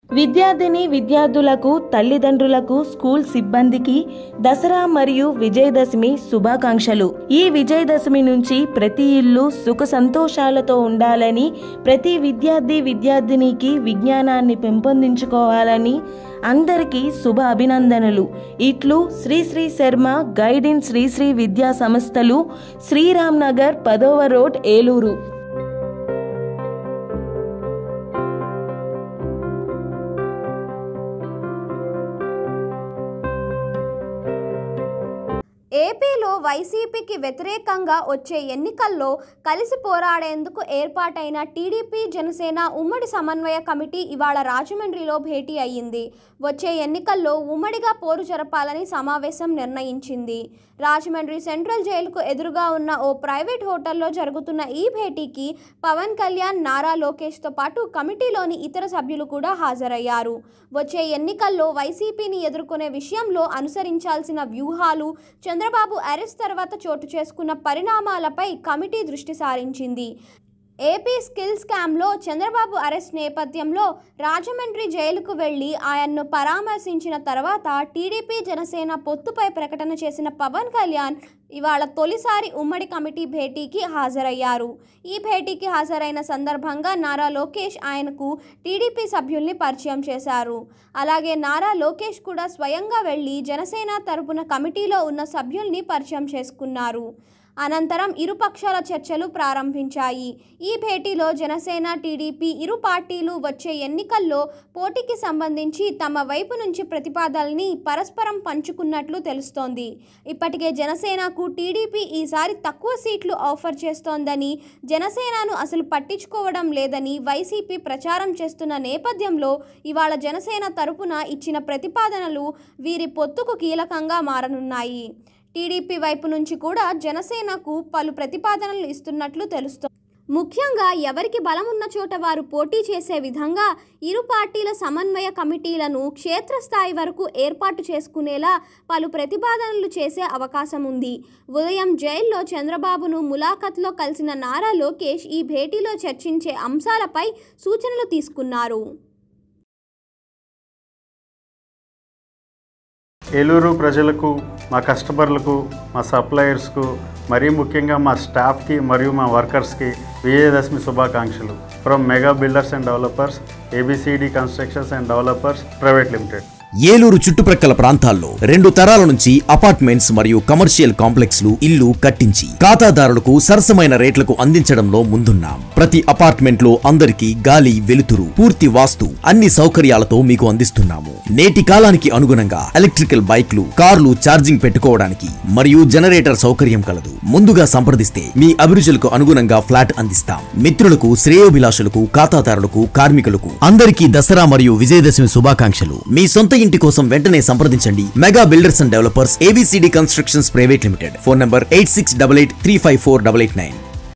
విద్యార్థిని విద్యార్థులకు తల్లిదండ్రులకు స్కూల్ సిబ్బందికి దసరా మరియు విజయదశమి శుభాకాంక్షలు ఈ విజయదశమి నుంచి ప్రతి ఇల్లు సుఖ సంతోషాలతో ఉండాలని ప్రతి విద్యార్థి విద్యార్థినికి విజ్ఞానాన్ని పెంపొందించుకోవాలని అందరికీ శుభ అభినందనలు ఇట్లు శ్రీ శ్రీ శర్మ గైడ్ ఇన్ శ్రీ శ్రీ విద్యా సంస్థలు శ్రీరామ్ నగర్ పదవ రోడ్ ఏలూరు ఏపీలో వైసీపీకి వ్యతిరేకంగా వచ్చే ఎన్నికల్లో కలిసి పోరాడేందుకు ఏర్పాటైన టీడీపీ జనసేన ఉమ్మడి సమన్వయ కమిటీ ఇవాళ రాజమండ్రిలో భేటీ అయ్యింది వచ్చే ఎన్నికల్లో ఉమ్మడిగా పోరు జరపాలని సమావేశం నిర్ణయించింది రాజమండ్రి సెంట్రల్ జైలుకు ఎదురుగా ఉన్న ఓ ప్రైవేట్ హోటల్లో జరుగుతున్న ఈ భేటీకి పవన్ కళ్యాణ్ నారా లోకేష్తో పాటు కమిటీలోని ఇతర సభ్యులు కూడా హాజరయ్యారు వచ్చే ఎన్నికల్లో వైసీపీని ఎదుర్కొనే విషయంలో అనుసరించాల్సిన వ్యూహాలు చంద్రబాబు అరెస్ట్ తర్వాత చోటు చేసుకున్న పరిణామాలపై కమిటీ దృష్టి సారించింది ఏపీ స్కిల్ స్కామ్లో చంద్రబాబు అరెస్ట్ నేపథ్యంలో రాజమండ్రి జైలుకు వెళ్లి ఆయన్ను పరామర్శించిన తర్వాత టీడీపీ జనసేన పొత్తుపై ప్రకటన చేసిన పవన్ కళ్యాణ్ ఇవాళ తొలిసారి ఉమ్మడి కమిటీ భేటీకి హాజరయ్యారు ఈ భేటీకి హాజరైన సందర్భంగా నారా లోకేష్ ఆయనకు టీడీపీ సభ్యుల్ని పరిచయం చేశారు అలాగే నారా లోకేష్ కూడా స్వయంగా వెళ్లి జనసేన తరపున కమిటీలో ఉన్న సభ్యుల్ని పరిచయం చేసుకున్నారు అనంతరం ఇరు పక్షాల చర్చలు ప్రారంభించాయి ఈ భేటీలో జనసేన టీడీపీ ఇరు పార్టీలు వచ్చే ఎన్నికల్లో పోటీకి సంబంధించి తమ వైపు నుంచి ప్రతిపాదనల్ని పరస్పరం పంచుకున్నట్లు తెలుస్తోంది ఇప్పటికే జనసేనకు టీడీపీ ఈసారి తక్కువ సీట్లు ఆఫర్ చేస్తోందని జనసేనను అసలు పట్టించుకోవడం లేదని వైసీపీ ప్రచారం చేస్తున్న నేపథ్యంలో ఇవాళ జనసేన తరపున ఇచ్చిన ప్రతిపాదనలు వీరి పొత్తుకు కీలకంగా మారనున్నాయి టీడీపీ వైపు నుంచి కూడా జనసేనకు పలు ప్రతిపాదనలు ఇస్తున్నట్లు తెలుస్తోంది ముఖ్యంగా ఎవరికి బలం ఉన్న చోట వారు పోటీ చేసే విధంగా ఇరు పార్టీల సమన్వయ కమిటీలను క్షేత్రస్థాయి వరకు ఏర్పాటు చేసుకునేలా పలు ప్రతిపాదనలు చేసే అవకాశం ఉంది ఉదయం జైల్లో చంద్రబాబును ములాఖత్లో కలిసిన నారా లోకేష్ ఈ భేటీలో చర్చించే అంశాలపై సూచనలు తీసుకున్నారు ఏలూరు ప్రజలకు మా కస్టమర్లకు మా సప్లయర్స్కు మరీ ముఖ్యంగా మా స్టాఫ్కి మరియు మా వర్కర్స్కి విజయదశమి శుభాకాంక్షలు from mega builders and developers ABCD constructions and developers private limited Eluru చుట్టుప్రక్కల ప్రాంతాల్లో రెండు తరాల నుంచి అపార్ట్మెంట్స్ మరియు కమర్షియల్ కాంప్లెక్స్లు ఇల్లు కట్టించి ఖాతాదారులకు సరసమైన రేట్లకు అందించడంలో ముందున్నాం ప్రతి అపార్ట్మెంట్ లో అందరికీ గాలి వెలుతురు పూర్తి వాస్తు అన్ని సౌకర్యాలతో మీకు అందిస్తున్నాము నేటి కాలానికి అనుగుణంగా ఎలక్ట్రికల్ బైక్లు కార్లు ఛార్జింగ్ పెట్టుకోవడానికి మరియు జనరేటర్ సౌకర్యం కలదు ముందుగా సంప్రదిస్తే మీ అభిరుచులకు అనుగుణంగా ఫ్లాట్ అందిస్తాం మిత్రులకు శ్రేయోభిలాషులకు ఖాతాదారులకు కార్మికులకు అందరికీ దసరా మరియు విజయదశమి శుభాకాంక్షలు మీ సొంత ఇంటి కోసం వెంటనే సంప్రదించండి mega builders and developers ABCD constructions private limited phone number eight six double eight three five four double eight nine